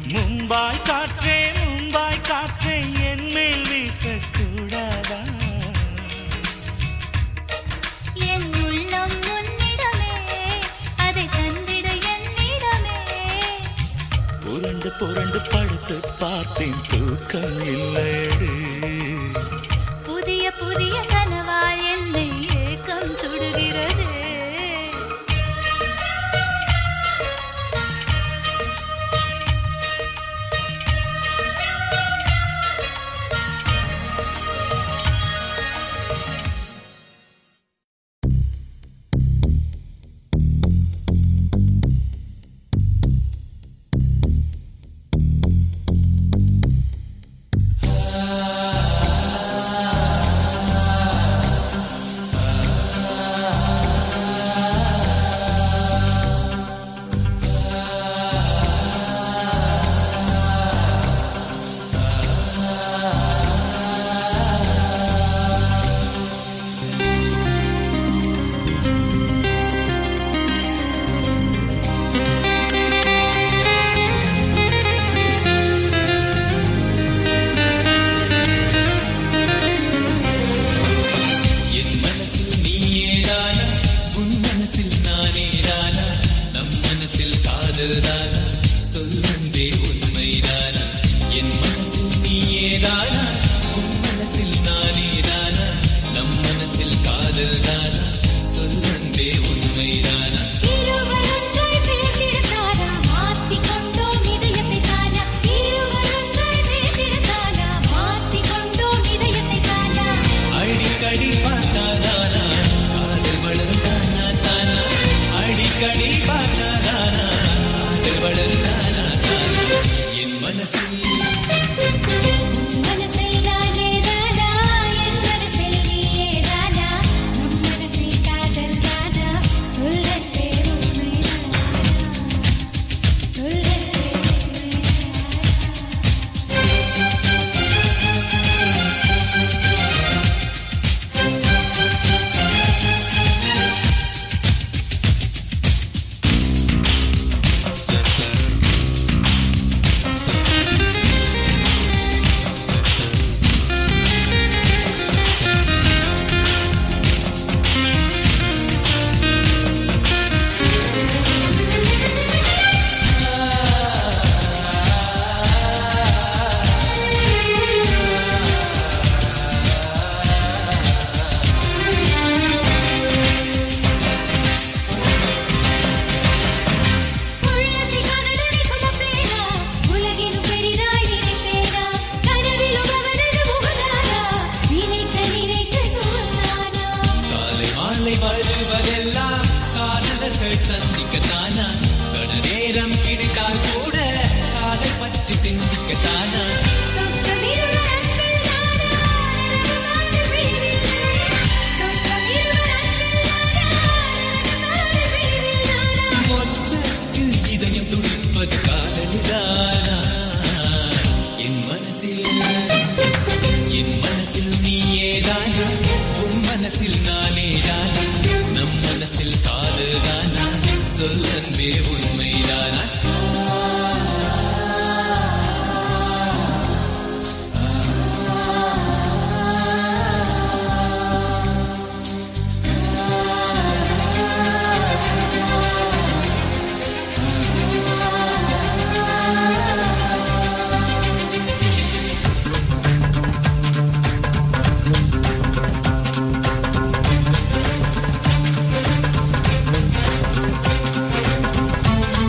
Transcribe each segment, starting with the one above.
மும்பாய் காற்றே மும்பாய் காற்றே என் மேல் வீசக்கூடாதா என் உள்ளம் உன்னிடமே அதை தந்திட என்னிடமே புரண்டு புரண்டு படுத்து பார்த்தேன் தூக்கம் இல்லையடி புதிய புதிய கனவால் என்னை ஏக்கம் சுடுகிறது என் மனசில் நீயேதானா உன் மனசில் நானேதானா நம் மனசில் காதல்தானா சொல்வந்தே உண்மைதானா என் மனசில் நீயேதானா உன் மனசில் நானேதானா நம் மனசில் காதல்தானா சொல்வந்தே உண்மைதானா இருவரொன்றாய் சேர்ந்திடத்தானா மாற்றிக் கொண்டோம் இதயத்தை தானா இருவரொன்றாய் சேர்ந்திடத்தானா மாற்றிக் கொண்டோம் இதயத்தை தானா அடிக்கடி பார்த்தாதானா காதல் வளரும் தானா தானா அடிக்கடி பார்த்தாதானா காதல் வளரும் தானா தானா என் மனசில் மனசில் நானேதானா என் மனசில் நீயேதானா உன் மனசில் காதல் தானா சொல்லட்டே உண்மைதானா சொல்லட்டே உண்மைதானா உள்ளத்தை கடலடி சுமப்பேனா உலகினும் பெரிதாய் நினைப்பேனா கனவிலும் அவனது முகநானா நினைக்க நினைக்க சுகநானா காலை மாலை வருவதெல்லாம் காதலர்கள் சந்திக்கத்தானா கண நேரம் கிடைத்தால் கூட காதல் பற்றி சிந்திக்கத்தானா சொந்தமிருவர் அன்பில் நானா நரகமான பிரிவில் நானா சொந்தமிருவர் அன்பில் நானா நரகமான பிரிவில் நானா மொத்தத்தில் இதயம் துடிப்பது காதலிதானா என் மனசில் என் மனசில் நீயேதானா உன் மனசில் நானேதானா நம் மனசில் காதல்தானா சொல்லன்பே உண்மைதானா ஆ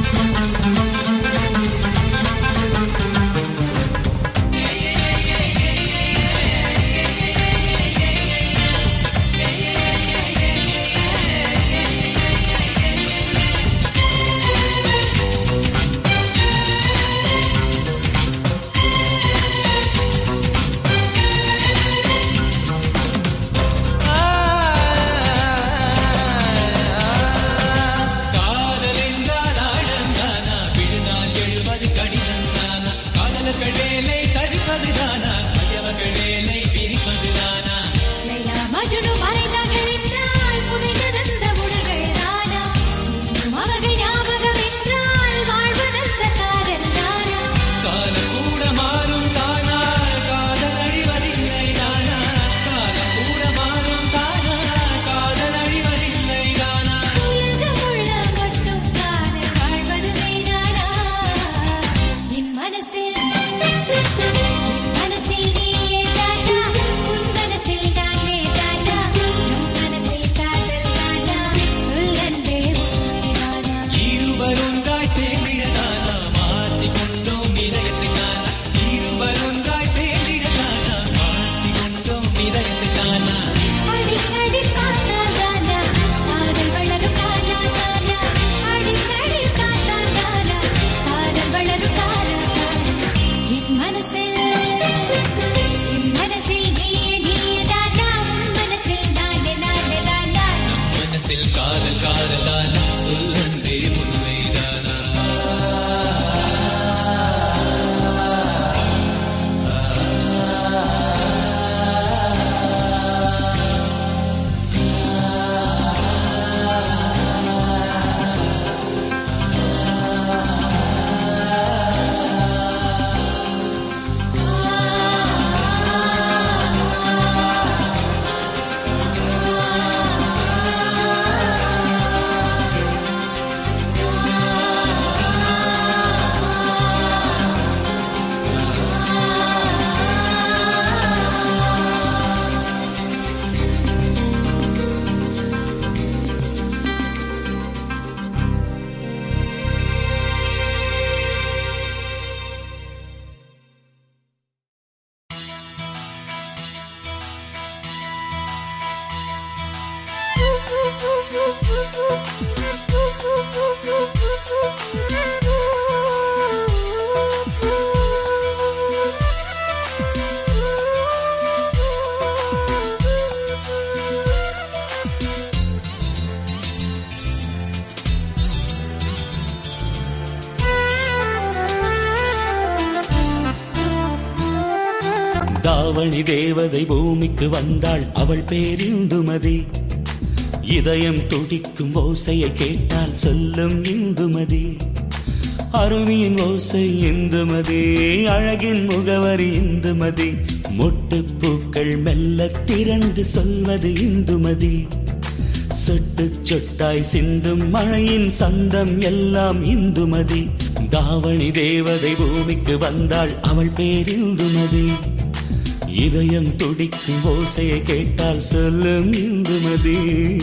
தாவணி தேவதை பூமிக்கு வந்தாள் அவள் பேரிந்துமதி இதயம் துடிக்கும் ஓசையை கேட்டால் சொல்லும் இந்துமதி அருவியின் ஓசை இந்துமதி அழகின் முகவரி இந்துமதி மொட்டுப் பூக்கள் மெல்ல திறந்து சொல்வது இந்துமதி சொட்டு சொட்டாய் சிந்தும் மழையின் சந்தம் எல்லாம் இந்துமதி தாவணி தேவதை பூமிக்கு வந்தாள் அவள் பேரிந்துமதி இதயம் துடிக்கும் ஓசையை கேட்டால் சொல்லும் இந்துமதி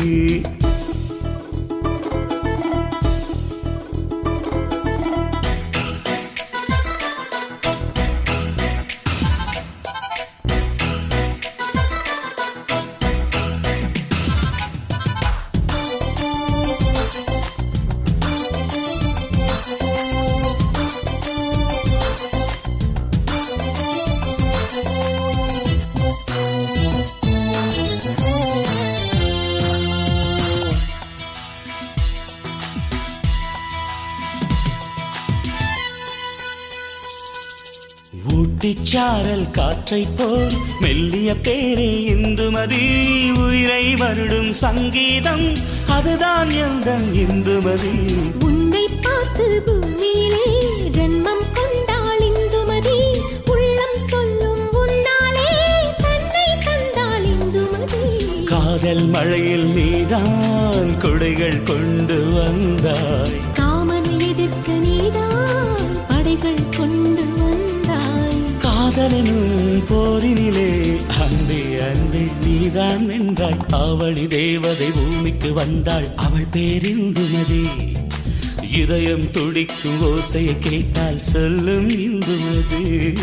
ஊட்டிச்சாரல் காற்றைப் போல் மெல்லிய பேரே இந்துமதி உயிரை வருடும் சங்கீதம் அதுதான் எந்த இந்துமதி உன்னை பார்த்து பூமியிலே ஜென்மம் கொண்டாள் இந்துமதி உள்ளம் சொல்லும் உன்னாலே தன்னை தந்தாள் இந்துமதி காதல் மழையில் நீதான் கொடைகள் கொண்டு வந்தாய் காமனை எதிர்க்க நீதான் படைகள் கொண்டு வந்தாய் காதலனும் போரினிலே அன்பே அன்பே நீதான் வென்றாய் அவளி தேவதை பூமிக்கு வந்தாள் அவள் பேரிந்துமதி இதயம் துடிக்கும் ஓசையை கேட்டால் சொல்லும் இந்துமதி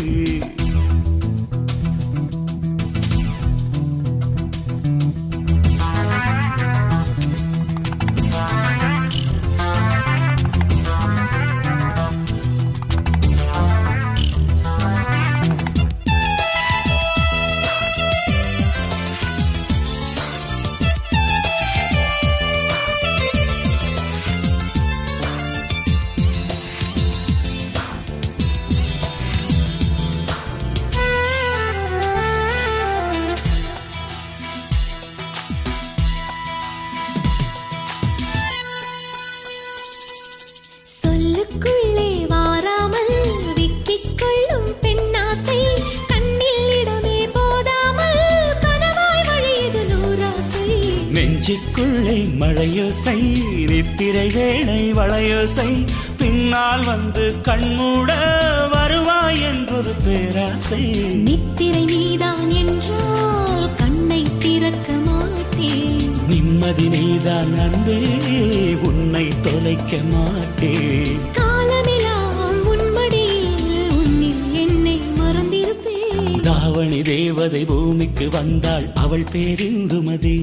சொல்லுக்குள்ளே வாராமல் விக்கிக் கொள்ளும் பெண்ணாசை கண்ணில் இடமே போதாமல் கனவாய் வழியது நூறாசை நெஞ்சுக்குள்ளே மழையோசை நித்திரை வேளை வளையோசை பின்னால் வந்து கண்மூட வருவாய் என்றொரு பேராசை நித்திரை நீதான் என்றால் கண்ணை திறக்க மாட்டேன் நிம்மதி நீதான் அன்பே உன்னை தொலைக்க மாட்டேன் காலமெல்லாம் உன்மடியில் உன்னில் என்னை மறந்திருப்பேன் தாவணி தேவதை பூமிக்கு வந்தாள் அவள் பேரிந்துமதி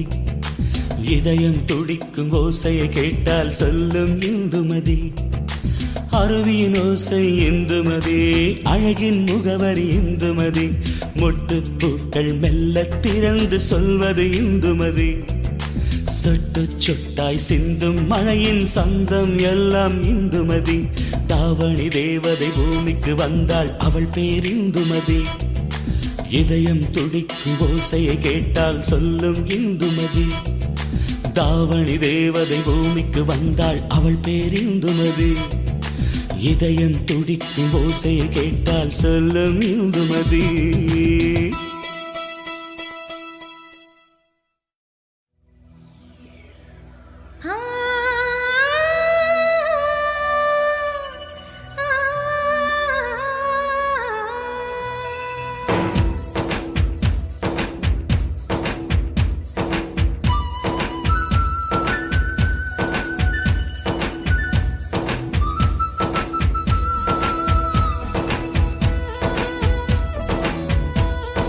இதயம் துடிக்கும் ஓசையை கேட்டால் சொல்லும் இந்துமதி அருவியின் ஓசை இந்துமதி அழகின் முகவரி இந்துமதி மொட்டுப் பூக்கள் மெல்ல திறந்து சொல்வது இந்துமதி சொட்டு சொட்டாய் சிந்தும் மழையின் சந்தம் எல்லாம் இந்துமதி தாவணி தேவதை பூமிக்கு வந்தாள் அவள் பேரிந்துமதி இதயம் துடிக்கும் ஓசையை கேட்டால் சொல்லும் இந்துமதி தாவணி தேவதை பூமிக்கு வந்தாள் அவள் பேரிந்துமதி இதயம் துடிக்கும் ஓசையை கேட்டால் சொல்லும் இந்துமதி ஆ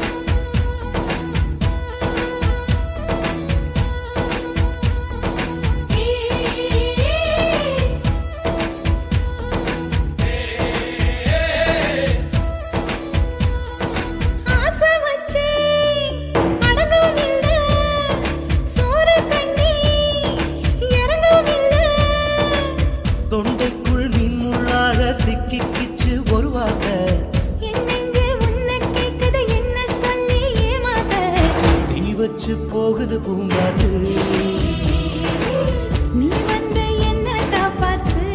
போகுது பூங்காது நீ வந்து என்ன காப்பாத்து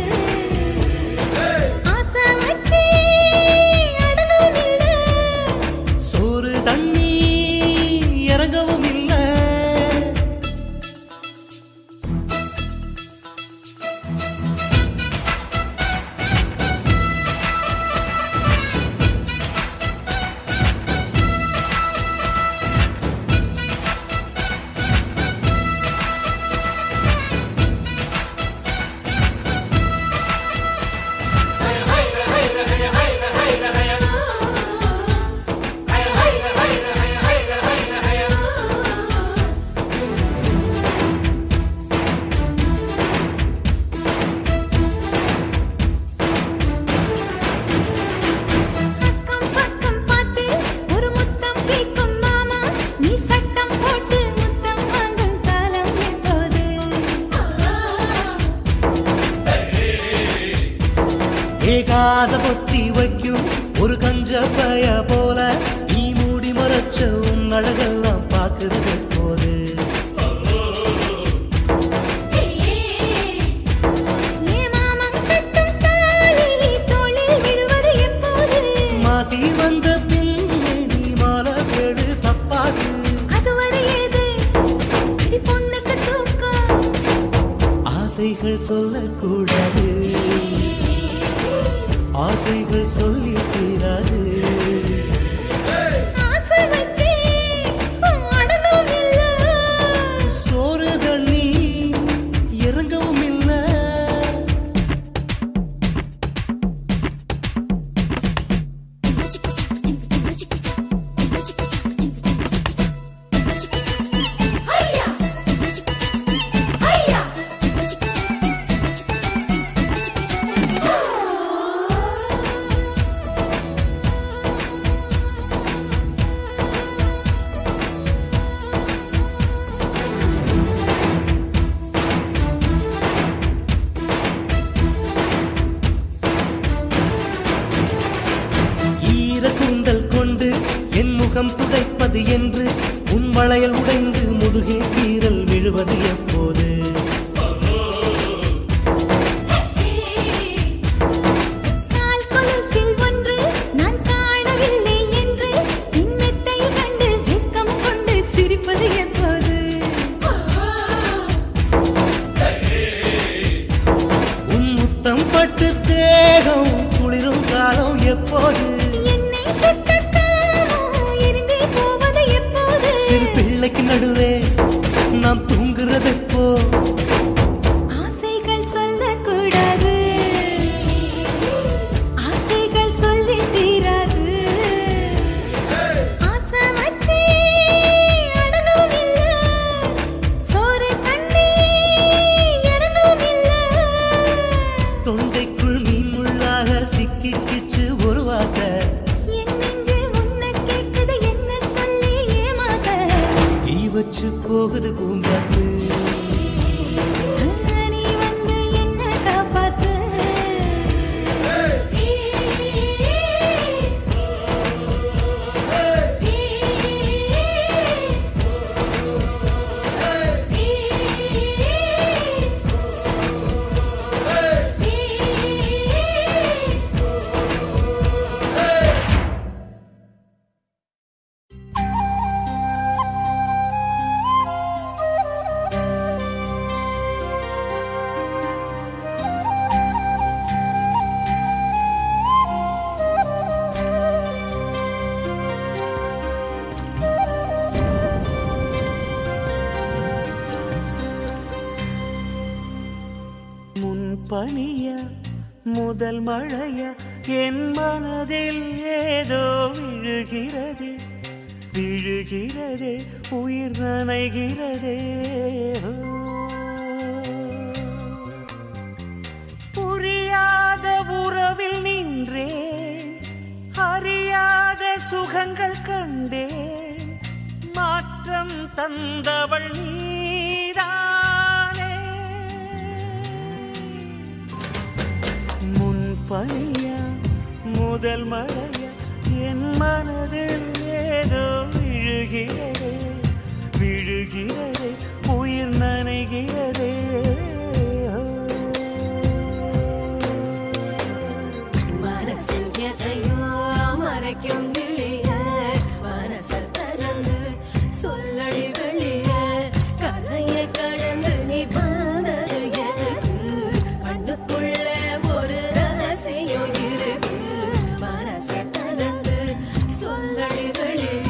ஆசை வச்சு அடங்கவும் இல்லை சோறு தண்ணி இறங்கவும் இல்லை பக்கம் பக்கம் பார்த்து ஒரு முத்தம் கேட்கும் மாமா நீ சட்டம் போட்டு முத்தம் வாங்கும் காலம் எப்போது ஏகாச பொத்தி வைக்கும் ஒரு கஞ்ச பய போல நீ மூடி மறைச்ச உன் அழகெல்லாம் பாக்குறது போது ஏ மாமன் கட்டும் தாலி தோளில் விழுவது எப்போது மாசி வந்த பின்னே நீ மாலை கேடு தப்பாது அதுவரை ஏது அடி பொண்ணுக்கு தூக்கம் ஆசைகள் சொல்லக்கூடாது ஆசைகள் சொல்லி தீராது ஆசை வச்சு அடங்கவும் இல்லை சோறு தண்ணி இறங்கவும் இல்லை ஈர கூந்தல் கொண்டு என் முகம் துடைப்பது என்று உன் வளையல் உடைந்து முதுகே கீறல் விழுவது எப்போது கால் கொலுசில் ஒன்று நான் காணவில்லை என்று என் மெத்தை கண்டு வெட்கம் கொண்டு சிரிப்பது எப்போது உன் முத்தம் பட்டு தேகம் குளிரும் காலம் எப்போது என்னை சுட்டத்தாமோ எரிந்தே போவது எப்போது சிறு பிள்ளைக்கு நடுவே நாம் தூங்குறது எப்போ ஆசைகள் சொல்லக்கூடாது ஆசைகள் சொல்லி தீராது ஆசை வச்சு அடங்கவும் இல்லை சோறு தண்ணி இறங்கவும் இல்லை தொண்டைக்குள் மீன் முள்ளாக சிக்கிக்கிச்சு ஒரு வார்த்தை என் நெஞ்சு உன்னை கேக்குது என்ன சொல்லி ஏமாத்த தீ வச்சு போகுது பூங்காத்து நீ வந்து என்ன காப்பாத்து முன்பனிய முதல் மழைய என் மனதில் ஏதோ விழுகிறதே விழுகிறதே உயிர் நனைகிறதே ஓ. புரியாத உறவில் நின்றே அறியாத சுகங்கள் கண்டேன் மாற்றம் தந்தவள் நீதானே முன்பனியா முதல் மழையா என் மனதில் ஏதோ விழுகிறதே விழுகிறதே உயிர் நனைகிறதே மனசு எதையோ மறைக்கும் கிளிய மனச திறந்து சொல்லடி வெளிய கரையை கடந்து நீ வந்தது எதுக்கு கண்ணுக்குள்ள ஒரு ரகசியம் இருக்கு மனச திறந்து சொல்லடி வெளிய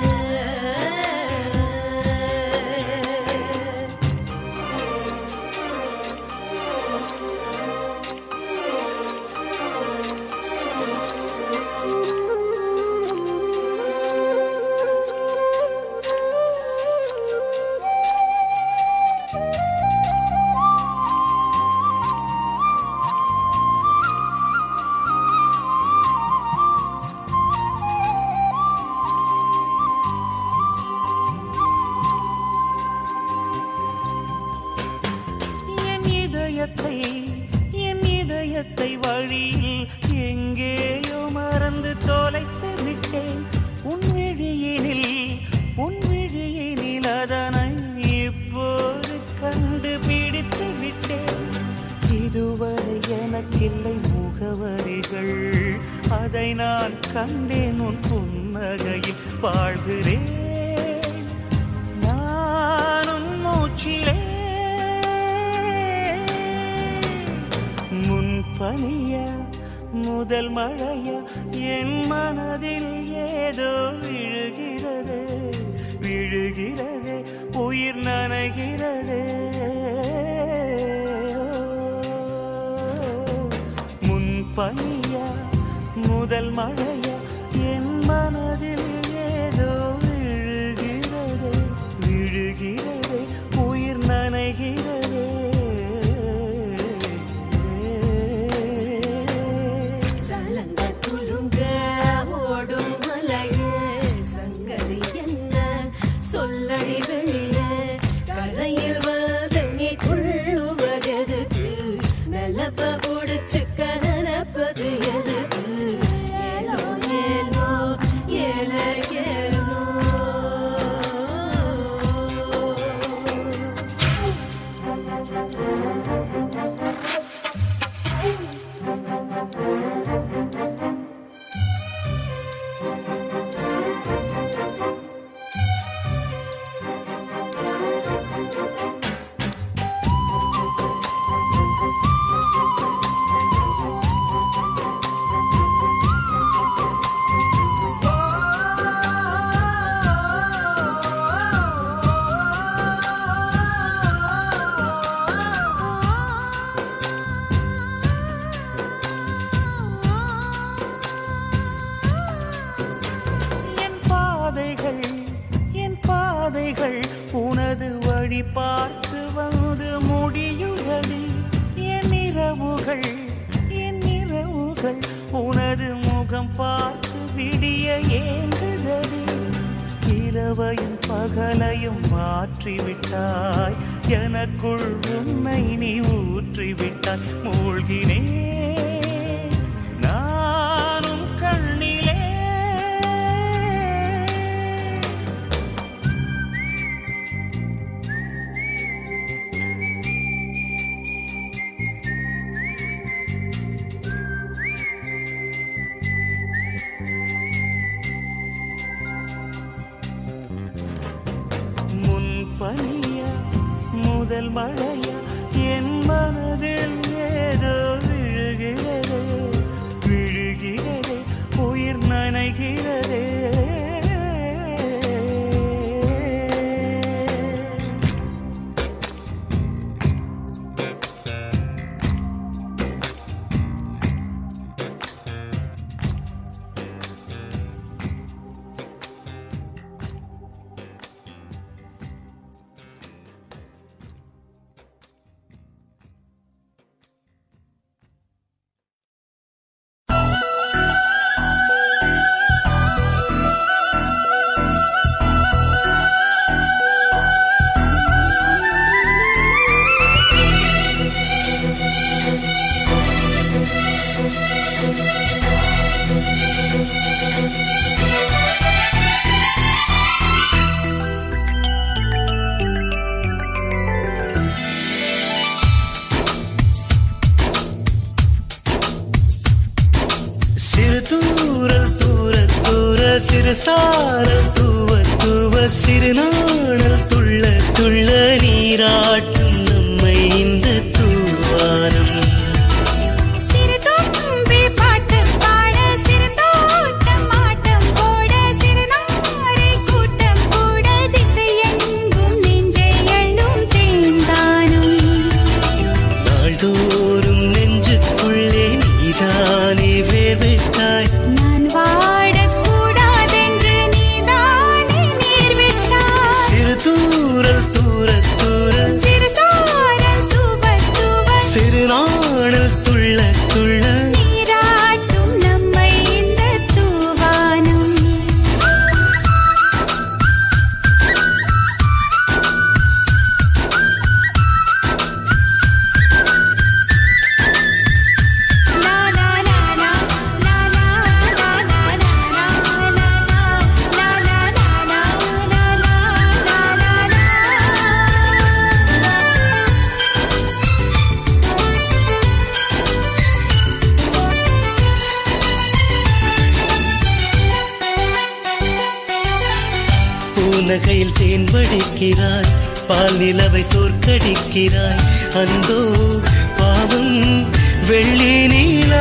என் இதயத்தை என் இதயத்தை வழியில் எங்கேயோ மறந்து தொலைத்து விட்டேன் உன் விழியினில் உன் விழியினில் அதனை இப்போது கண்டுபிடித்து விட்டேன் இதுவரை எனக்கில்லை முகவரிகள் அதை நான் கண்டேன் உன் புன்னகையில் வாழ்கிறேன் நானும் மூச்சிலே முன் பனிய முதல் மழைய என் மனதில் ஏதோ விழுகிறது விழுகிறது உயிர் நனைகிறது முன் பனிய முதல் மழைய என் மனதில் ஏதோ விழுகிறது விழுகிறது உயிர் நனைகிறது சலங்க குலுங்க ஓடும் மலையே சங்கதி என்ன சொல்லடி வெளியே கரையில் வந்து நீ துள்ளுவதெதுக்கு நிலப்ப புடிச்சு கனரப்பது எதுக்கு ஏலோ ஏலோ ஏல ஏலோ என் பாதைகள் என் பாதைகள் உனது வழி பார்த்து வந்து முடியுதடி என் இரவுகள் என் இரவுகள் உனது முகம் பார்த்து விடிய ஏங்குதடி இரவையும் பகலையும் மாற்றிவிட்டாய் எனக்குள் உன்னை நீ ஊற்றிவிட்டாய் மூழ்கினேன் நானும் கண்ணிலே முன் பனிய முதல் மழைய என் மனதில் ஏதோ விழுகிறது விழுகிறது உயிர் நனைகிறதே சிறு சாரல் தூவ தூவ சிறுநாணல் துள்ள துள்ள நீராட்டும் நம்மை இந்த தூவானம் சிறு தும்பி பாட்டு பாட சிறு தோட்டம் ஆட்டம் போட சிறு நாரை கூட்டம் கூட திசையெங்கும் நெஞ்சை அள்ளும் தேந்தானும் நாள்தோறும் நெஞ்சுக்குள்ளே நீதானே வேர்விட்டாய் நான் வாடக்கூடாதென்று நீதானே நேர்விட்டாய் சிறு தூரல் தூர தூர சிறு சாரல் தூவ தூவ சிறுநாணல் துள்ள துள்ள நீராட்டும் நம்மை இந்த தூவானம் லா லா லா லா லா லா லா லா லா லா லா லா லா லா லா லா லா பூநகையில் தேன் வடிக்கிறாய் பால் நிலவை தோற்கடிக்கிறாய் அந்தோ பாவம் வெள்ளி நீலா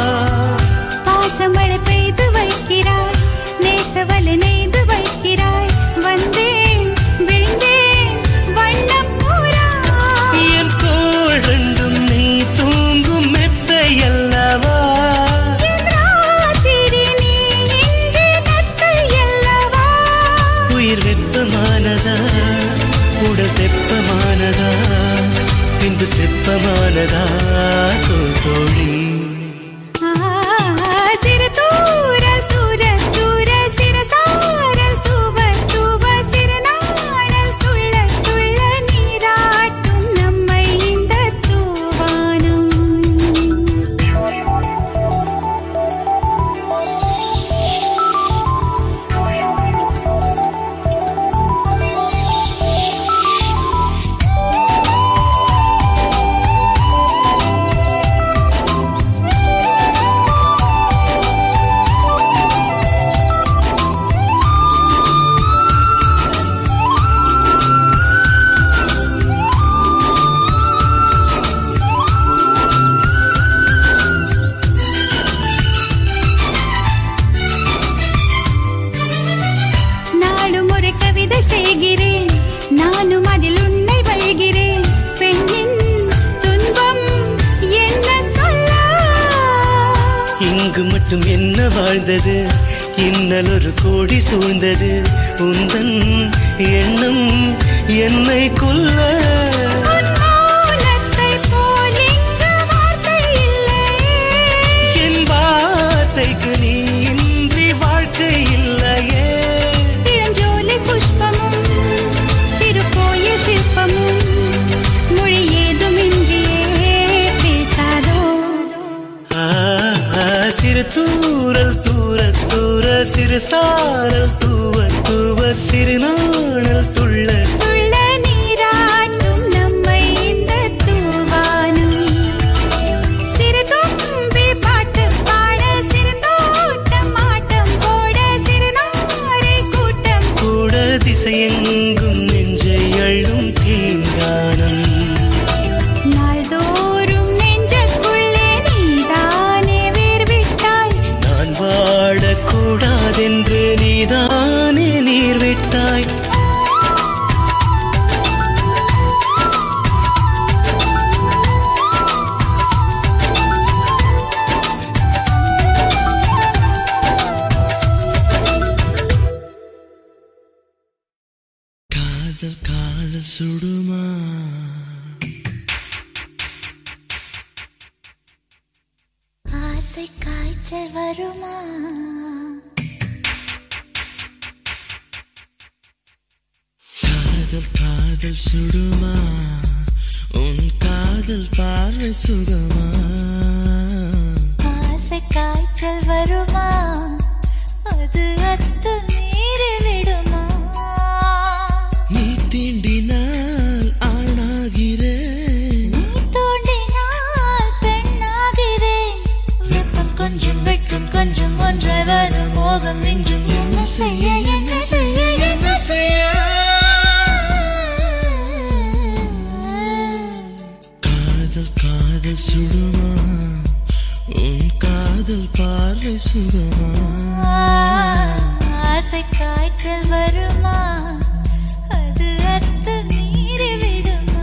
பாசமழை பெய்து வைக்கிறாய் நேசவலை நெய்து வைக்கிறாய் வந்தேன் விழுந்தேன் வண்ணம் பூரா என் தோள் ரெண்டும் நீ தூங்கும் மெத்தை அல்லவா என் ராத்திரி நீ இன்று நத்தை அல்லவா உயிர் வெப்பமானதா உடல் தெப்பமானதா பின்பு செப்பமானதா சொல் தோழி ஆ, சிறு தூரல் தூர தூர சிறு சாரல் தூவ தூவ சிறு நாணல் துள்ள துள்ள நீராட்டும் நம்மை இந்த தூவானம் நாளும் ஒரு கவிதை செய்கிறேன் நானும் அதில் உன்னை வழிகிறேன் பெண்ணின் துன்பம் என்ன சொல்ல இங்கு மட்டும் என்ன வாழ்ந்தது இன்னல் ஒரு கோடி சூழ்ந்தது உந்தன் எண்ணம் என்னை கொல்ல உன் மௌனத்தை போல் இங்கு வார்த்தை இல்லையே என் வார்த்தைக்கு நீ இன்றி வாழ்க்கை இல்லையே இளஞ்சோலை புஷ்பமும் திருக்கோயில் சிற்பமும் மொழி ஏதுமின்றியே பேசாதோ ஆ, ஆ, சிறு தூரல் தூர தூர சிறு சாரல் தூவ தூவ சிறு நாணல் துள்ள துள்ள நீராட்டும் நம்மை இந்த தூவானம் சிறு தும்பி பாட்டு பாட சிறு தோட்டம் ஆட்டம் போட சிறு நாரை கூட்டம் கூட திசையெங்கும் நெஞ்சை அள்ளும் தீங்கானம் நாள்தோறும் நெஞ்சுக்குள்ளே நீதானே வேர்விட்டாய் நான் வாழக்கூடாதென்று நீதானே நீர் விட்டாய் காதல் காதல் சுடுமா ஆசை காய்ச்சல் வருமா காதல் காதல் சுடுமா உன் காதல் பார்வை சுகமா ஆசை காய்ச்சல் வருமா அது அத்து மீறி விடுமா நீ தீண்டினால் ஆணாகிறேன் நீ தோண்டினால் பெண்ணாகிறேன் வெப்பம் கொஞ்சம் வெட்கம் கொஞ்சம் ஒன்றை வரும் மோகம் நெஞ்சும் செய்ய என்ன செய்ய என்ன செய்ய காதல் காதல் சுடுமா உன் காதல் பார்வை சுடுமா ஆசை காய்ச்சல் வருமா அது அத்து மீறி விடுமா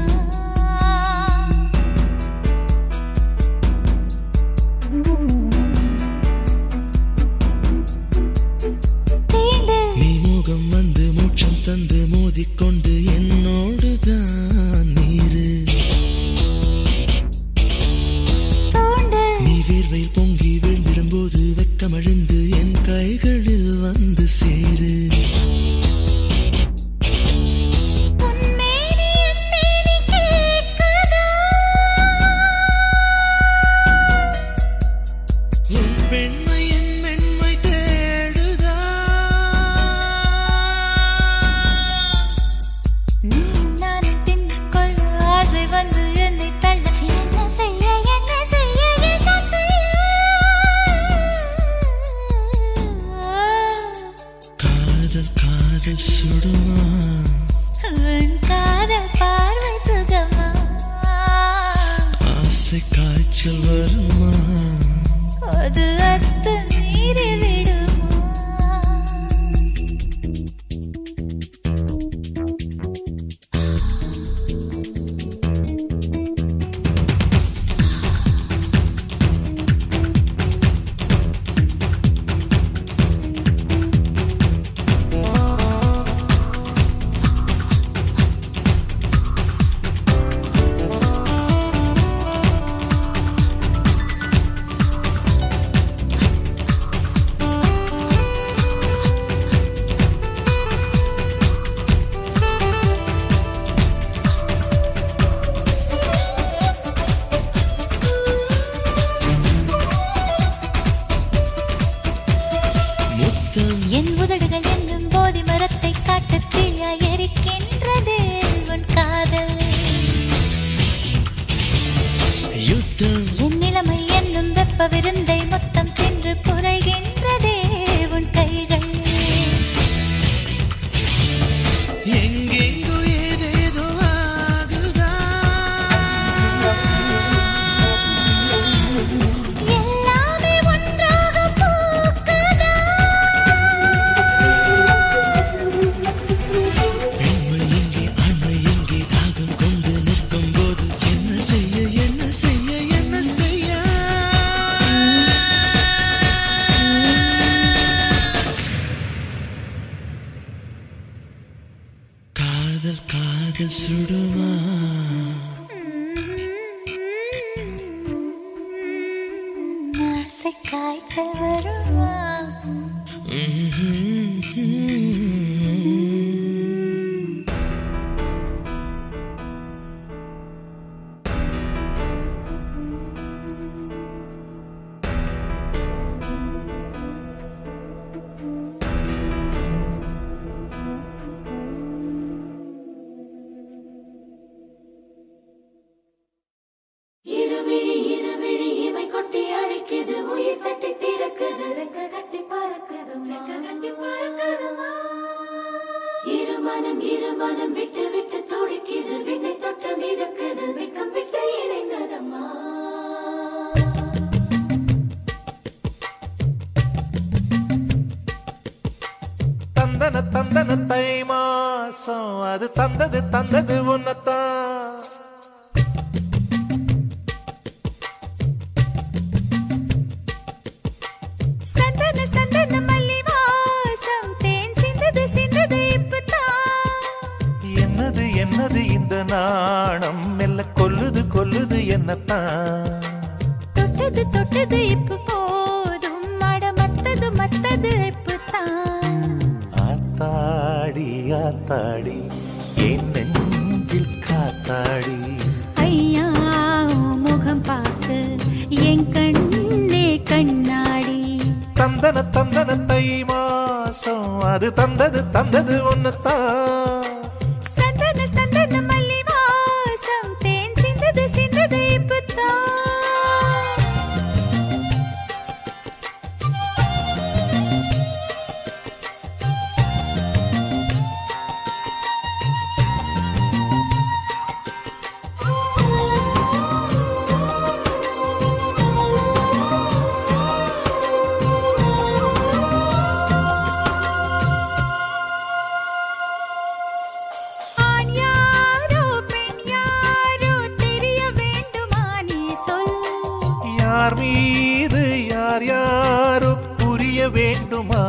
தீண்டு நீ முகம் வந்து மூச்சம் தந்து மோதிக்கொண்டு என்னோடு தான் நீரு தோண்டு நீ வேர்வையில் பொங்கி விழுந்திடும்போது வெக்கமழிந்து என் கைகளில் வந்து சேரு உன்மேனி என் மேனி கேட்குதா உன் பெண்மை என் மென்மை தேடுதா நீ நானும் தின்னுக்கொள்ள ஆசை வந்து என்னை தள்ள என்ன செய்ய என்ன செய்ய என்ன செய்ய காதல் காதல் சுடுமா உன் காதல் பார்வை சுகமா ஆசை காய்ச்சல் வருமா அது அத்து மீறி விடுமா முத்தம் என் உதடுகள் என்னும் போதி மரத்தை காட்டு தீயா எரிக்கின்றது உன் காதல் யுத்தம் என் நிலைமை என்னும் வெப்ப விருந்தை மொத்தம் தின்று புரள்கின்றதே உன் கைகள் எங்கெங்கோ ஏதேதோ ஆகுதா எல்லாமே ஒன்றாக பூக்குதா பெண்மை எங்கே ஆண்மை எங்கே தாகம் கொண்டு நிற்கும் போது என்ன செய்ய என்ன செய்ய என்ன செய்ய காதல் காதல் சுடுமா ஆசை காய்ச்சல் வருமா இருவிழி இருவிழி இமை கொட்டி அழைக்குது உயிர் தட்டி திறக்குது ரெக்க கட்டி பறக்குது ரெக்க கட்டி பறக்குதுமா இருமனம் இருமனம் விட்டு விட்டு துடிக்குது விண்ணை தொட்டு மிதக்குது வெக்கம் விட்டு இணைந்ததம்மா தந்தன தந்தன தை மாசம் அது தந்தது தந்தது உன்னத்தான் சந்தன சந்தன மல்லி வாசம் தேன் சிந்தது சிந்தது இப்பதான் என்னது என்னது இந்த நாணம் மெல்ல கொல்லுது கொல்லுது என்னத்தான் தொட்டது தொட்டது இப்ப போதும் மட மத்தது மத்தது இப்பதான் ஆத்தாடி ஆத்தாடி என் நெஞ்சில் காத்தாடி ஐயா உன் முகம் பார்த்து என் கண்ணே கண்ணாடி தந்தன தந்தன தை மாசம் அது தந்தது தந்தது ஒன்னத்தான் சந்தன சந்தன மல்லி வாசம் தேன் சிந்தது சிந்தது இப்பதான்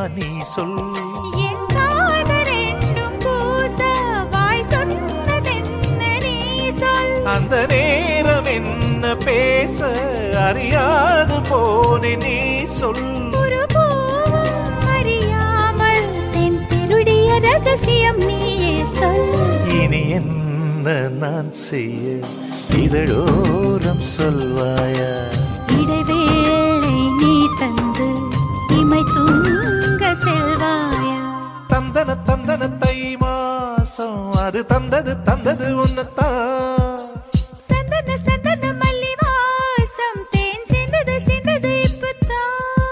நீ சொல் என் காதல் ரெண்டும் பூச வாய் சொன்னதென்ன நீ சொல் அந்த நேரம் என்ன பேச அறியாது போனே நீ சொல் ஒரு பூவும் அறியாமல் தென் திருடிய ரகசியம் நீயே சொல் இனி என்ன நான் செய்ய இதழோரம் சொல்வாயா இடைவேளை நீ தந்து இமை தூங்க செல்வாயா தந்தன தந்தன தை மாசம் அது தந்தது தந்தது உன்னத்தான் சந்தன சந்தன மல்லி வாசம் தேன் சிந்தது சிந்தது இப்பத்தான்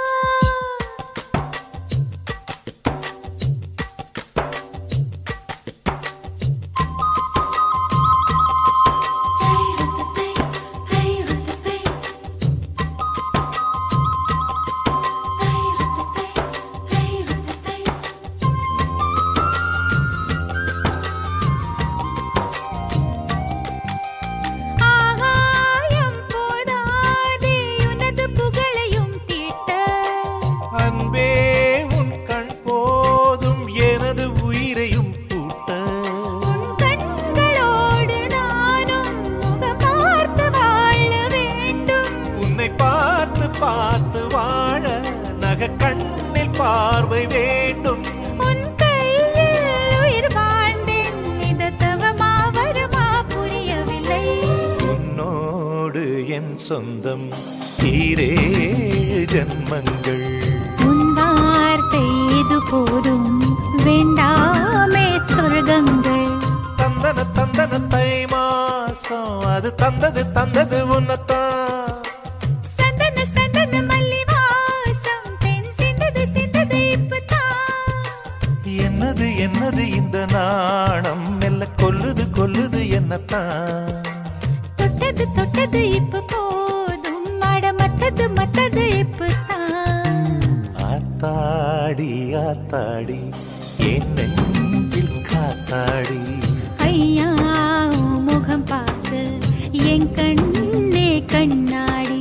ஆகாயம் போதாதே உனது புகழையும் தீட்ட அன்பே உன் கண் போதும் எனது உயிரையும் பூட்ட உன் கண்களோடு நானும் முகம் பார்த்து வாழ வேண்டும் உன்னை பார்த்து பார்த்து வாழ நக கண்ணில் பார்வை வேண்டும் உன் கையில் உயிர் வாழ்ந்தேன் இது தவமா வருமா புரியவில்லை உன்னோடு என் சொந்தம் ஈரேழு ஜன்மங்கள் உன் வார்த்தை இது போதும் வேண்டாமே சொர்க்கங்கள் தந்தன தந்தன தை மாசம் அது தந்தது தந்தது உன்னத்தான் சந்தன சந்தன மல்லி வாசம் தென் சிந்தது சிந்தது இப்பதான் என்னது என்னது இந்த நாணம் மெல்ல கொல்லுது கொல்லுது என்னத்தான் தொட்டது தொட்டது இப்ப போதும் மாட மத்தது மத்தது இப்பதான் ஆத்தாடி ஆத்தாடி என் நெஞ்சில் காத்தாடி ஐயா உன் முகம் பார்த்து என் கண்ணே கண்ணாடி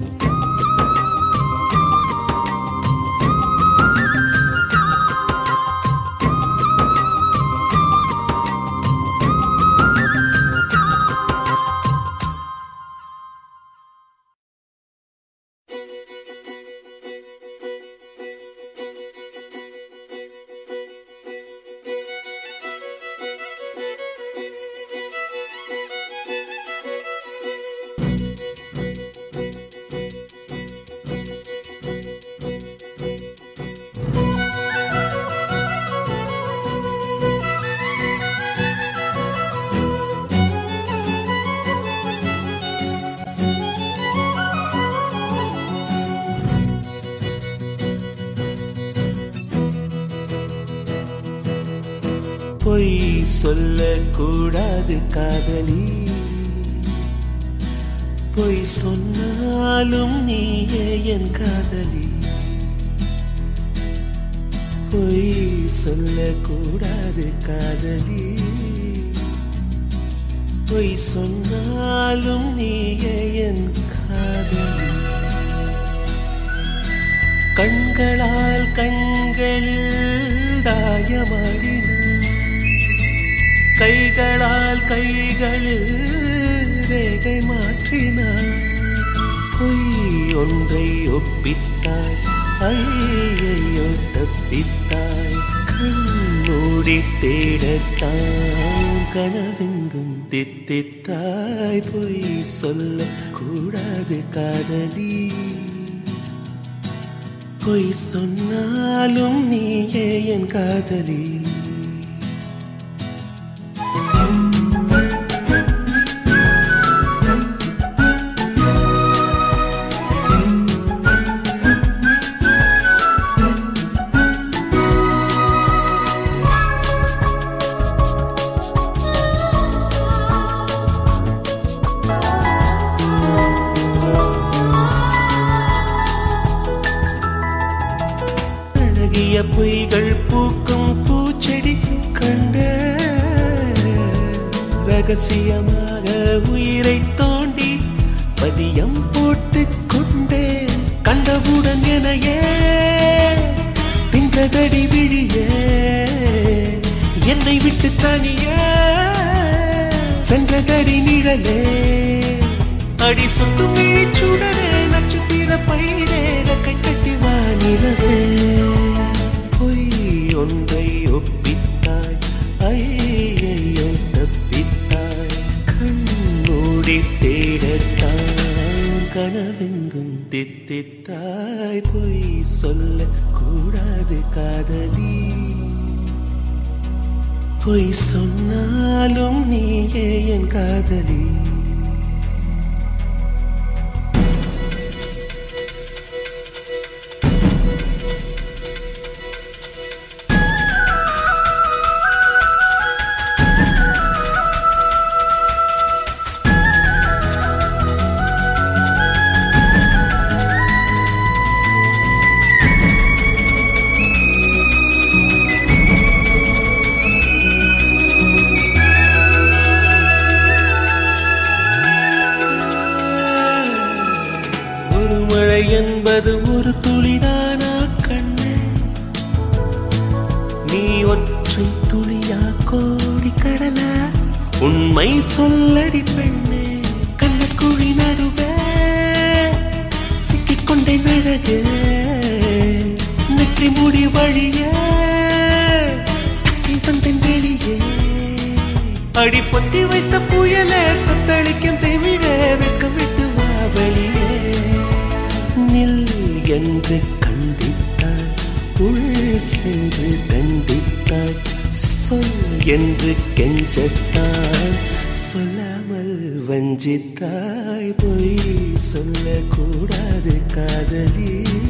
பொய் சொல்லக்கூடாது காதலி பொய் சொன்னாலும் நீயே என் காதலி பொய் சொல்லக்கூடாது காதலி பொய் சொன்னாலும் நீயே என் காதலி கண்களால் கண்களில் தாயமாடினார் கைகளால் கைகளில் ரேகை மாற்றினார் பொய் ஒன்றை ஒப்பித்தாய் ஐயையோ தப்பித்தாய் கண்மூடி தேடத்தான் கனவெங்கும் தித்தித்தாய் பொய் சொல்ல கூடாது காதலி பொய் சொன்னாலும் நீயே என் காதலி அழகிய பொய்கள் பூக்கும் பூச்செடி கண்ட ரகசியமாக உயிரை தோண்டி பதியம் போட்டுக் கொண்டே கண்டவுடன் எனையே பின் சென்றதடி விழியே என்னை விட்டு தனியே சென்றதடி நிழலே அடி சுட்டும் சுடரே நட்சத்திர பயிரே கை கட்டி வானிலவே பொய் ஒன்றை ஒப்பித்தாய் ஐயையோ தப்பித்தாய் கண்மூடி தேடத்தான் கனவெங்கும் தித்தித்தாய் பொய் சொல்ல கூடாது காதலி பொய் சொன்னாலும் நீயே என் காதலி ஒரு மழை என்பது ஒரு துளிதானா கண்ணே நீ ஒற்றை துளியா கோடி கடலா உண்மை சொல்லடி பெண்ணே கண்ணக்குழி நடுவே சிக்கிக்கொண்டே நழகு நெற்றி முடி வழியே தப்பி வந்தேன் வெளியே அடி பொத்தி வைத்த புயலே தத்தளிக்கும் தெவிட வெட்கம் விட்டு வா வெளியே நில் என்று கண்டித்தாய் உள் சென்று தண்டித்தாய் சொல் என்று கெஞ்சத்தாய் சொல்லாமல் வஞ்சித்தாய் பொய் சொல்லக்கூடாது காதலி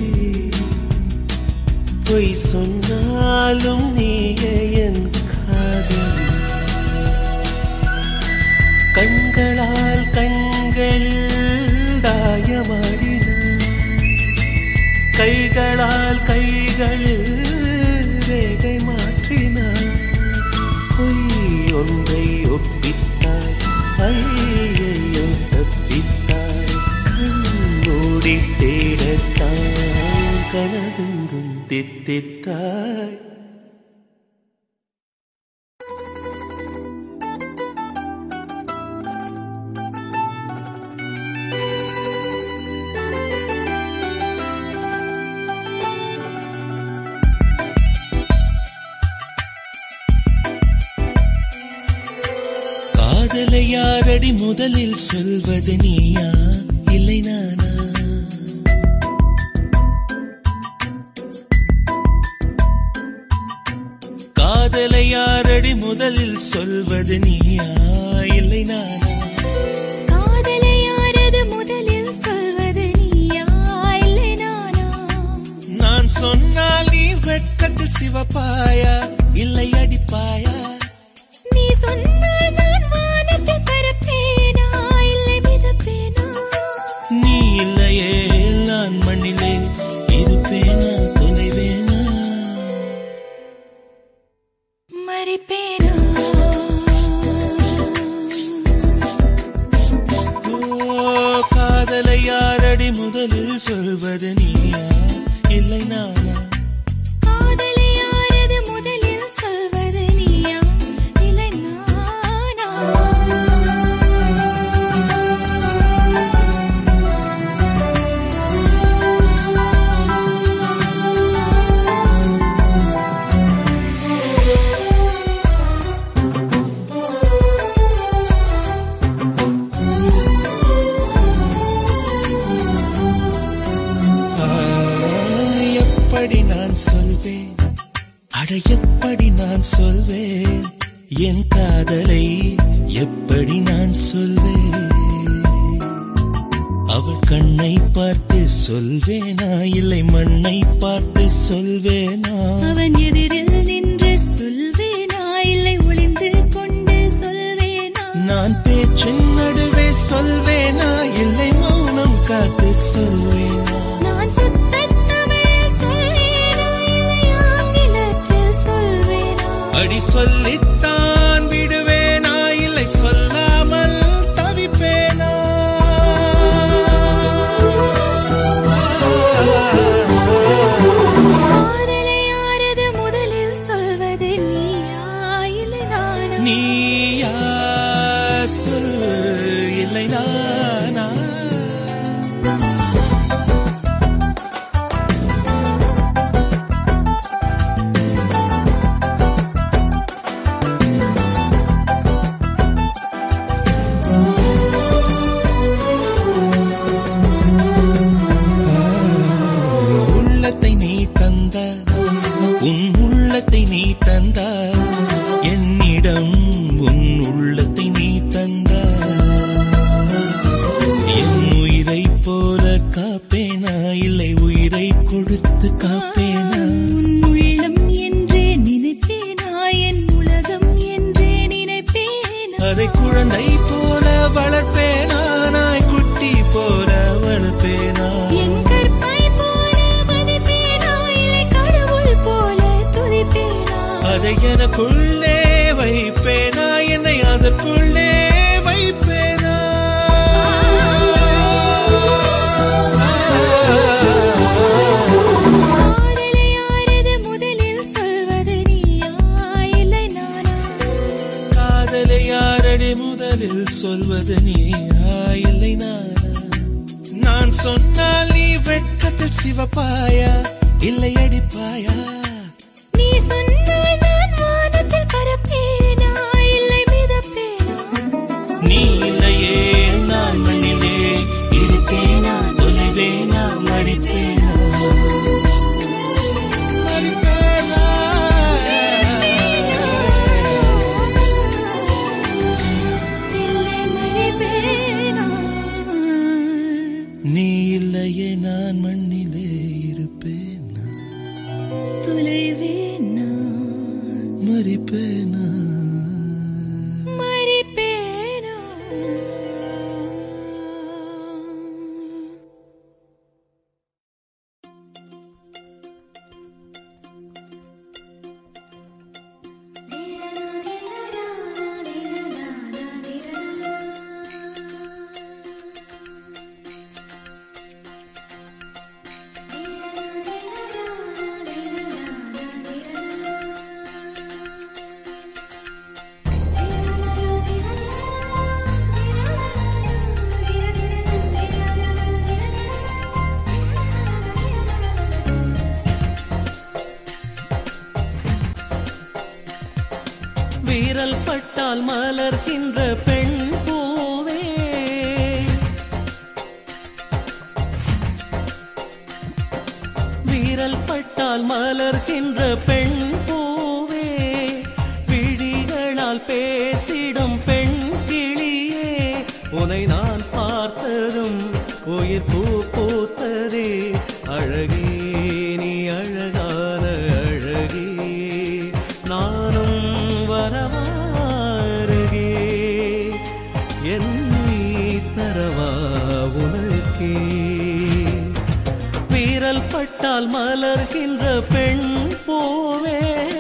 பொய் சொன்னாலும் நீயே என் காதலி கண்களால் கண்களில் தாயமாடினாய் கைகளால் கைகளில் ரேகை மாற்றினாய் பொய் ஒன்றை ஒப்பித்தாய் ஐயையோ தப்பித்தாய் கண்மூடி தேடத்தான் கனவெங்கும் தித்தித்தாய் காதலை யாரடி முதலில் சொல்வது நீயா இல்லை நானா காதலை யாரடி முதலில் சொல்வது நீயா இல்லை நானா காதலை யாரது முதலில் சொல்வது நீயா இல்லை நானா நான் சொன்னால் நீ வெட்கத்தில் சிவப்பாயா இல்லை அடிப்பாயா நீ சொன்னால் நான் வானத்தில் பறப்பேனா இல்லை மிதப்பேனா நீ இல்லையே நான் மண்ணிலே இருப்பேனா தொலைவேனா மறிப்பேனா ஓ காதலை யாரடி முதலில் சொல்வது நீயா இல்லை நானா காதலை யாரது முதலில் சொல்வது நீயா இல்லை நானா ஆ, எப்படி நான் சொல்வேன் அட எப்படி நான் சொல்வேன் என் காதலை எப்படி நான் சொல்வேன் அவள் கண்ணை பார்த்து சொல்வேனா இல்லை மண்ணை பார்த்து சொல்வேனா அவன் எதிரில் நின்று சொல்வேனா இல்லை ஒளிந்து கொண்டு சொல்வேனா நான் பேச்சின் நடுவே சொல்வேனா இல்லை மௌனம் காத்து சொல்வேனா நான் சுத்த தமிழில் சொல்வேனா இல்லை ஆங்கிலத்தில் சொல்வேனா அடி சொல்லித்தான் விடுவேனா இல்லை சொல்லாமல் தவிப்பேனா காதலை யாரது நீயா சொல் இல்லை நானா உள்ளத்தை நீ தந்த உன் உள்ளத்தை நீ தந்த என்னிடம் உன் உள்ளத்தை நீ தந்த என் உயிரை போல காப்பேனா இல்லை உயிரை கொடுத்து காப்பேனா உன் உள்ளம் என்றே நினைப்பேனா என் உலகம் என்றே நினைப்பேனா அதை குழந்தை போல வளர்ப்பேனா நாய் குட்டி போல வளர்ப்பேனா என் கற்பை போல மதிப்பேனா இல்லை கடவுள் போல துதிப்பேனா அதை எனக்குள்ளே வைப்பேனா என்னை அதற்குள்ளே வைப்பேனா காதலை யாரது முதலில் சொல்வது நீயா இல்லை நானா காதலை யாரடி முதலில் சொல்வது நீயா இல்லை நானா நான் சொன்னால் நீ வெட்கத்தில் சிவப்பாயா இல்லை அடிப்பாயா நீ சொன்னால் நான் வானத்தில் பறப்பேனா இல்லை மிதப்பேனா நீ இல்லையே நான் மண்ணிலே இருப்பேனா தொலைவேனா மறிப்பேனா மறிப்பேனா இல்லை மறிப்பேனா நீ இல்லையே நான் மண்ணிலே இருப்பேனா தொலைவேனா மறிப்பேனா மறிப்பேனா வீரல் பட்டால் மலர்கின்ற பெண் பூவே வீரல் பட்டால் மலர்கின்ற பெண் பூவே விழிகளால் பேசிடும் பெண் கிளியே உனை நான் பார்த்ததும் உயிர் பூ பூத்ததே அழகே நீ அழகான அழகே நானும் வரவாருகே என்னை தரவா உனக்கே வீரல் பட்டால் மலர்கின்ற பெண் பூவே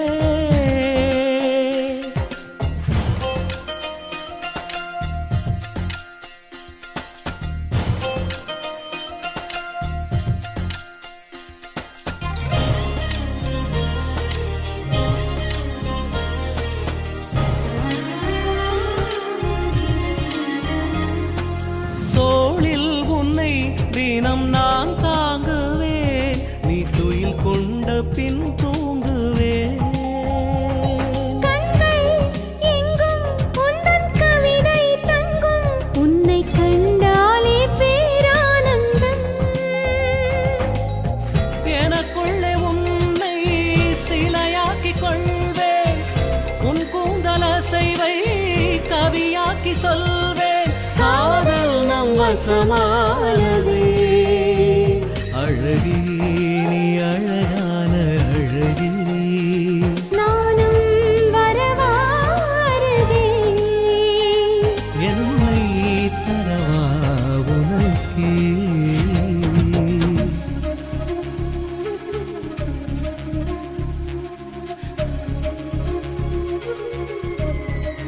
தோளில் உன்னை தினம் நான் தாங்குவேன் நீ துயில் கொண்ட பின் தூங்குவேன் கண்கள் எங்கும் உந்தன் கவிதை தங்கும் உன்னை கண்டாலே பேரானந்தம் எனக்குள்ளே உன்னை சிலையாக்கிக் கொள்வேன் உன் கூந்தல் அசைவை கவியாக்கி சொல்வேன் காதல் நம் வசமானதே அழகே நீ அழகான அழகே நானும் வரவாருகே என்னை தரவா உனக்கே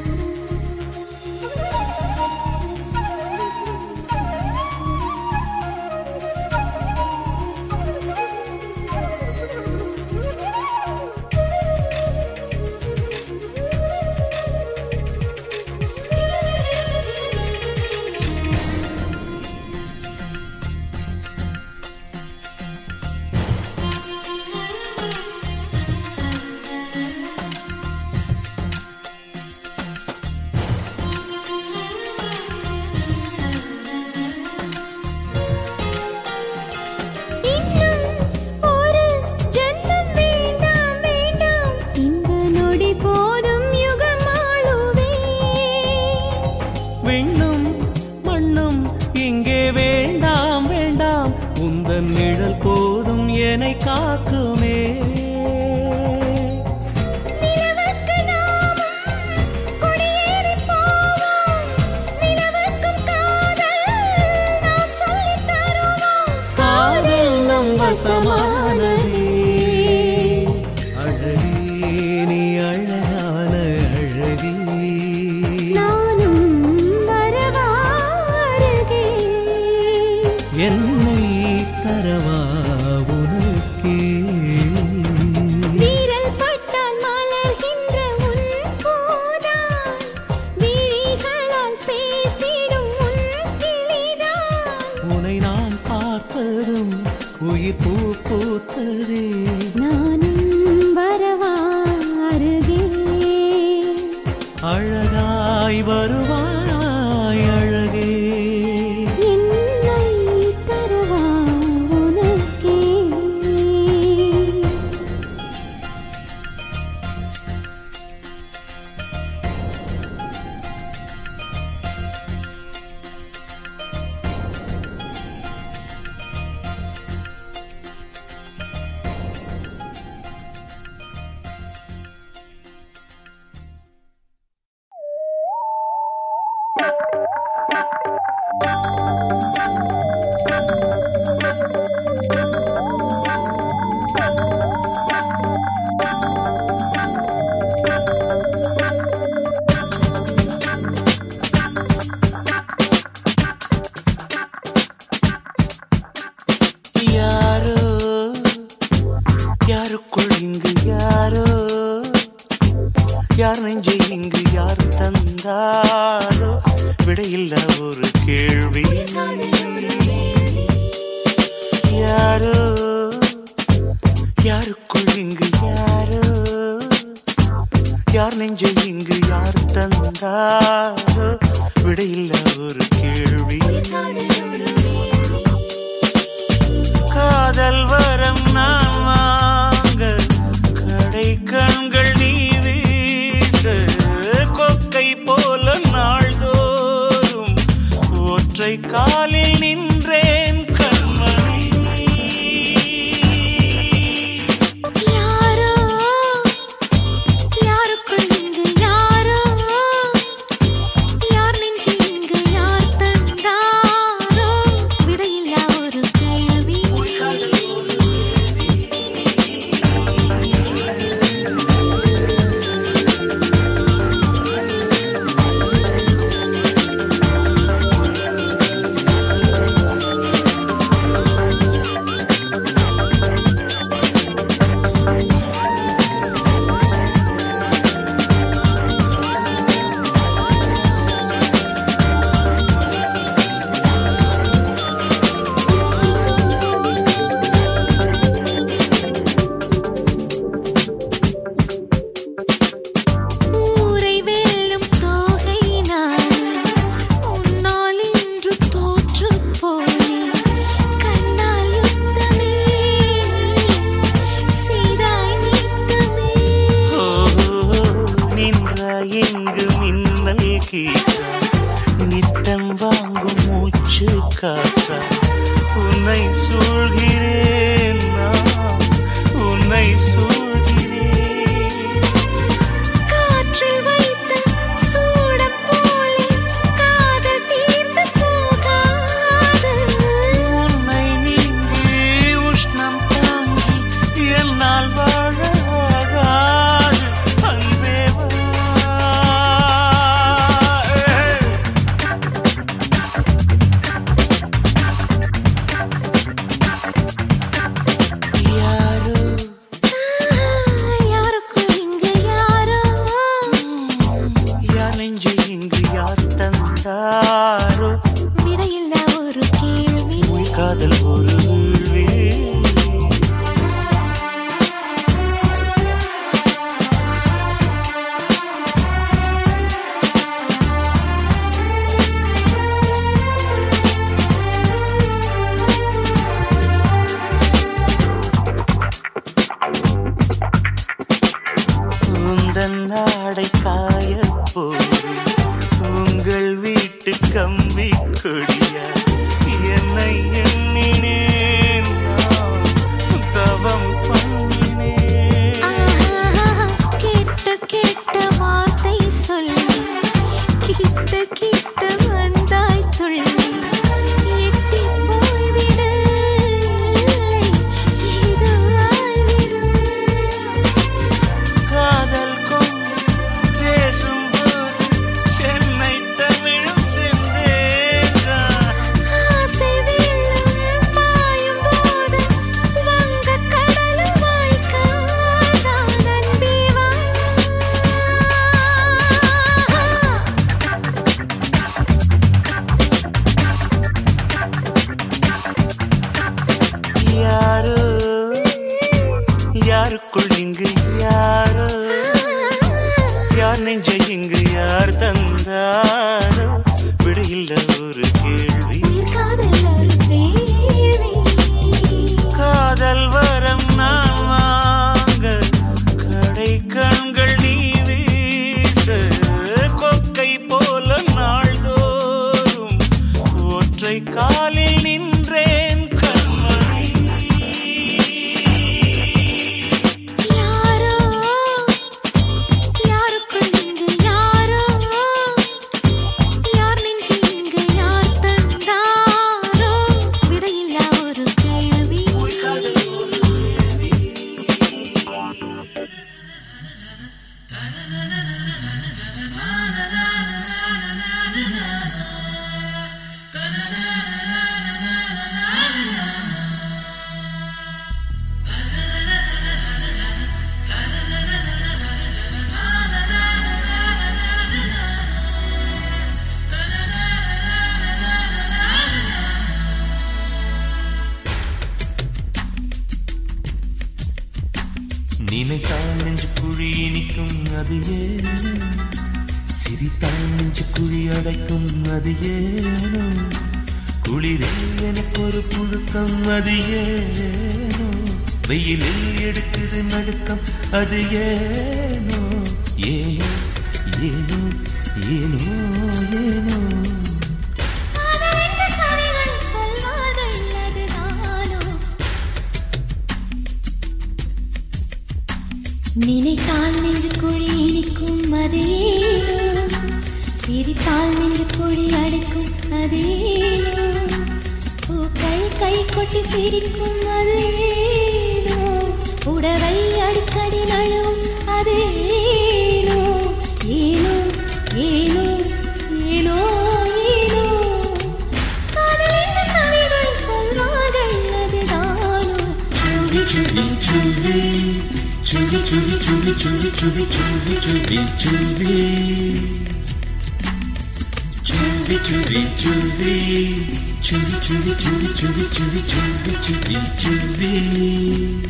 ஆ யாரோ யாருக்குள் இங்கு யாரோ யார் நெஞ்சை இங்கு யார் தந்தாரோ விடையில்ல ஒரு கேள்வி யாரோ யாருக்குள் இங்கு யாரோ யார் நெஞ்சை இங்கு யார் தந்தாரோ விடையில்ல ஒரு கேள்வி காதல் வரம் நான் வாங்க கடை கண்கள் நீ வீச கொக்கை போல நாள்தோறும் ஒற்றை காலில் நின்றேன் கண்மணி யாரோ யாருக்குள் இங்கு யாரோ யார் நெஞ்சு இங்கு யார் தந்தாரோ விடையில்லா ஒரு கேள்வி ஊரை வெல்லும் தோகை நானே உன்னால் இன்று தோற்று போனேன் கண்ணால் யுத்தமே சீராய் நீத்தமே ஓ, நின்ற எங்கு மின்னல் கீற்றா நித்தம் வாங்கும் மூச்சு காற்றா உன்னை சூழ்கிறேன் நான் உன்னை சூழ்கிறேன் காற்றில் வைத்த சூடம் போலே காதல் தீர்ந்து போகாது உன்னை நீங்கி உஷ்ணம் தாங்கி என்னால் வாழ ஆகாது அன்பே வா. யாரோ யாருக்குள் இங்கு யாரோ யார் நெஞ்சு இங்கு யார் தந்தாரோ விடையில்லா ஒரு கேள்வி உயிர் காதல் ஒரு வீழ்வே உந்தன் நாடை காய போது உங்கள் வீட்டு கம்பி கொடியா என்னை எண்ணினேன் நான் தவம் பண்ணினேன் ஆஹா, கேட்ட கேட்ட வார்த்தை சொல்லி கிட்ட கிட்ட வந்தாய் துள்ளி எட்டி போய்விடு இல்லை இது ஆய்விடும் காதல் கொண்டு பேசும்போது சென்னை தமிழும் சென்றேன் ஆசை வெள்ளம் பாயும் போது வங்கக் கடலும் வாய்க்காதான் அன்பே வா. யாரோ யாருக்குள் இங்கு யாரோ யார் நெஞ்சை இங்கு யார் தந்தாரோ விடையில்ல ஒரு கேள்வி உயிர் காதல் ஒரு வேள்வி. காதல் வரம் நான் வாங்க கடை கண்கள் நீ வீச கொக்கை போல நாள்தோறும் ஒற்றை காலில் நின்றேன் கண்மணி யாரோ யாருக்குள் இங்கு யாரோ யார் நெஞ்சு குழி இனிக்கும் அது ஏனோ சிரித்தால் நெஞ்சு குழி அடைக்கும் அது ஏனோ குளிரில் எனக்கு ஒரு புழுக்கம் அது ஏனோ வெயிலில் எடுக்குது நடுக்கம் அது ஏனோ ஏனோ ஏனோ ஏனோ ஏனோ காதலென்று கவிகள் சொல்வார்கள் அதுதானோ நினைத்தால் நெஞ்சு குழி இனிக்கும் அதேனோ சிரித்தால் நெஞ்சு குழி அடைக்கும் அதேனோ பூக்கள் கை கொட்டி சிரிக்கும் அதேனோ உடவை அடிக்கடி நழுவும் அதேனோ ஏனோ ஏனோ ஏனோ ஏனோ காதலென்று கவிகள் சொல்வார்கள் அதுதானோ சுவி சுவி சுவி சுவி சுவி சுவி சுவி சுவி சுவி சுவி சுவி Chuvi, chuvi, chuvi, chuvi, chuvi, chuvi, chuvi, chuvi, chuvi, chuvi, chuvi.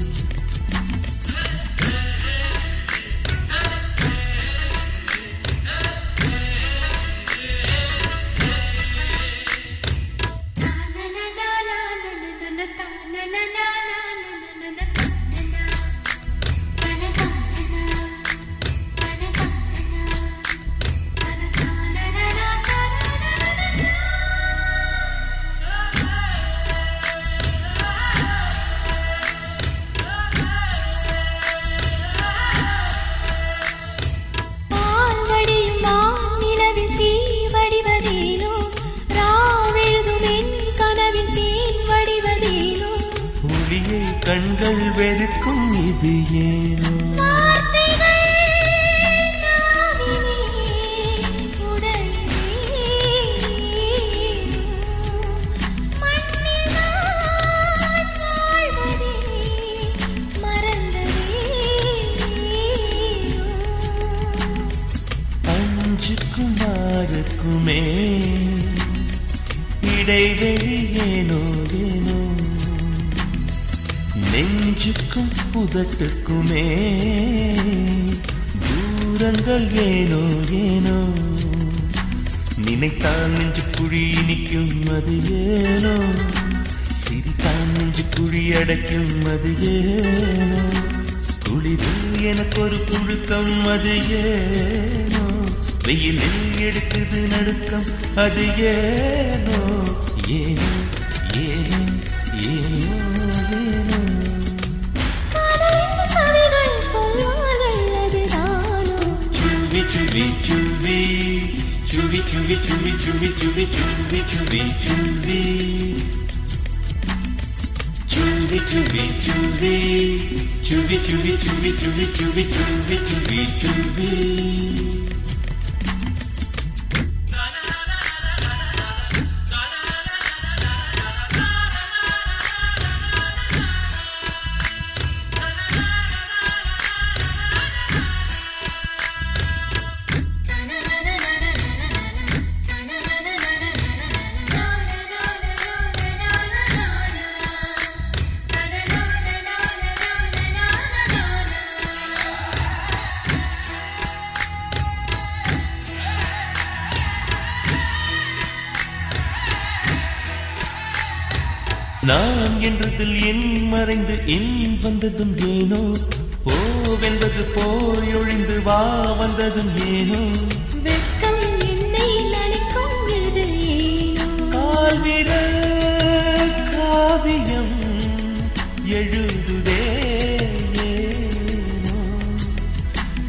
பால்வடியும் வானிலவில் தீ வடிவதேனோ ராவெழுதும் என் கனவில் தேன் வடிவதேனோ புலியை கண்கள் வெறுக்கும் இது ஏனோ வார்த்தைகள் நாவிலே உடையதேனோ மண்ணில் நான் வாழ்வதே மறந்ததேனோ அஞ்சுக்கும் ஆறுக்குமே இடைவெளி ஏனோ ஏனோ நெஞ்சுக்கும் புதட்டுக்குமே தூரங்கள் ஏனோ ஏனோ நினைத்தால் நெஞ்சு குழி இனிக்கும் அது ஏனோ சிரித்தால் நெஞ்சு குழி அடைக்கும் அது ஏனோ குளிரில் எனக்கு ஒரு புழுக்கம் அது ஏனோ வெயிலில் எடுக்குது நடுக்கம் அது ஏனோ ஏனோ ஏனோ ஏனோ ஏனோ காதலென்று கவிகள் சொல்வார்கள் அதுதானோ Chuvi, chuvi, chuvi, chuvi, chuvi, chuvi, chuvi, chuvi, chuvi, chuvi, chuvi. Chuvi, chuvi, chuvi, chuvi, chuvi, chuvi, chuvi, chuvi, chuvi, chuvi, chuvi. நான் என்றதில் என் மறைந்து என் வந்ததும் ஏனோ போவென்பது போய் ஒழிந்து வா வந்ததும் ஏனோ வெட்க